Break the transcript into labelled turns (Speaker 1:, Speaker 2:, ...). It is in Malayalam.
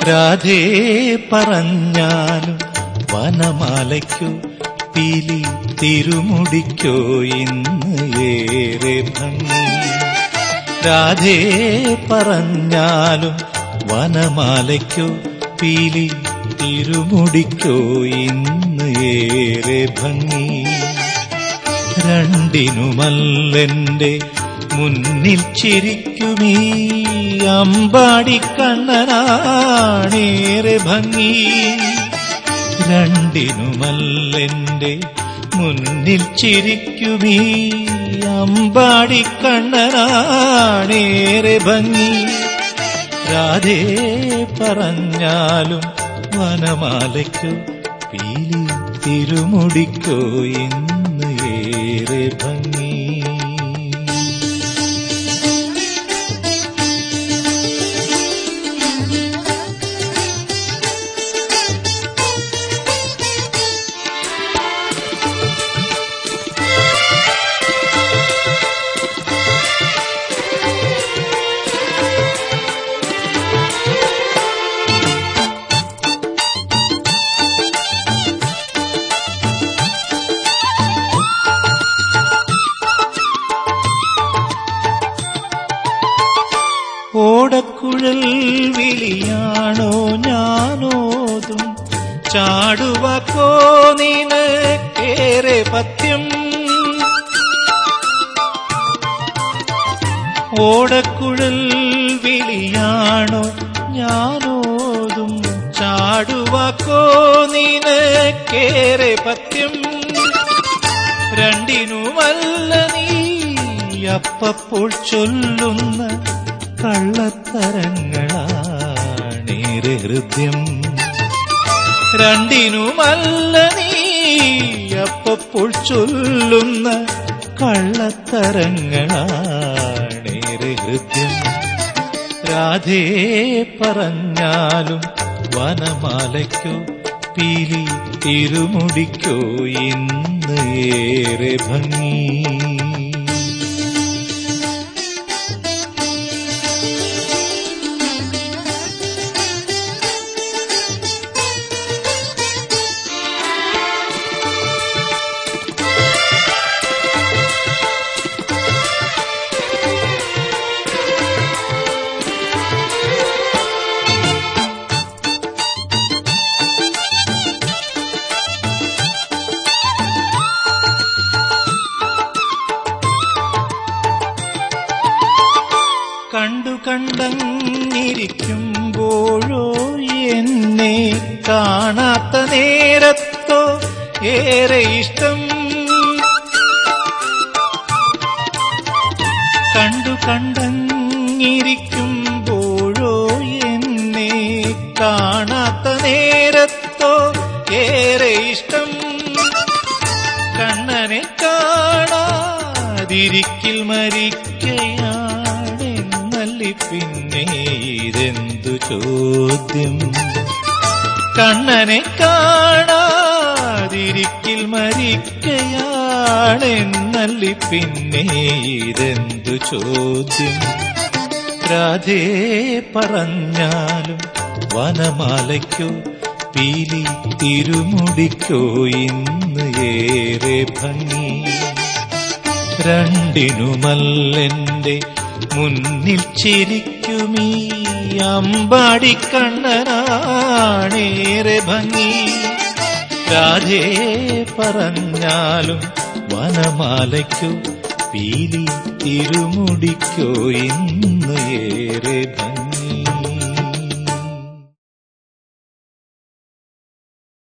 Speaker 1: രാധേ പറഞ്ഞാലും വനമാലയ്ക്കോ പീലി തിരുമുടിക്കോ ഇന്ന് ഏറെ ഭംഗി രാധേ പറഞ്ഞാലും വനമാലയ്ക്കോ പീലി തിരുമുടിക്കോ ഇന്ന് ഏറെ ഭംഗി രണ്ടിനുമല്ലെന്റെ മുന്നിൽ ചിരിക്കുമീ അമ്പാടി കണ്ണനാണേറെ ഭംഗി രണ്ടിനുമല്ലെന്റെ മുന്നിൽ ചിരിക്കുമീ അമ്പാടി കണ്ണനാണേറെ ഭംഗി രാധേ പറഞ്ഞാലും വനമാലയ്ക്കോ പീലി തിരുമുടിക്കോ ഇന്ന് ഏറെ ഭംഗി ഓടക്കുഴൽ വിളിയാണോ ഞാനോതും ചാടുവാക്കോ നിനക്കേറെ പത്യം ഓടക്കുഴൽ വിളിയാണോ ഞാനോതും ചാടുവാക്കോ നിനക്കേറെ പത്യം രണ്ടിനുമല്ല നീ അപ്പപ്പോൾ ചൊല്ലുന്ന കള്ളത്തരങ്ങളാണേറെ ഹൃദ്യം രണ്ടിനുമല്ല നീ അപ്പപ്പോൾ ചൊല്ലുന്ന കള്ളത്തരങ്ങളാണേറെ ഹൃദ്യം രാധേ പറഞ്ഞാലും വനമാലയ്ക്കോ പീലി തിരുമുടിക്കോ ഇന്ന് ഏറെ ഭംഗി കണ്ടു കണ്ടങ്ങിരിക്കുമ്പോഴോ എന്നെ കാണാത്ത നേരത്തോ ഏറെ ഇഷ്ടം കണ്ടു കണ്ടങ്ങിരിക്കുമ്പോഴോ എന്നെ കാണാത്ത നേരത്തോ ഏറെ ഇഷ്ടം കണ്ണനെ കാണാതിരിക്കിൽ മരിക്കയാണെന്നല്ലി പിന്നെ ഇതെന്തു ചോദ്യം കണ്ണനെ കാണാതിരിക്കിൽ മരിക്കയാണെന്നല്ലി പിന്നെ ഇതെന്തു ചോദ്യം രാധേ പറഞ്ഞാലും വനമാലയ്ക്കോ പീലി തിരുമുടിക്കോ ഇന്ന് ഏറെ ഭംഗി രണ്ടിനുമല്ലെന്റെ മുന്നിൽ ചിരിക്കുമീ അമ്പാടി കണ്ണനാണേറെ ഭംഗി രാധേ പറഞ്ഞാലും വനമാലയ്ക്കോ പീലി തിരുമുടിക്കോ ഇന്ന് ഏറെ ഭംഗി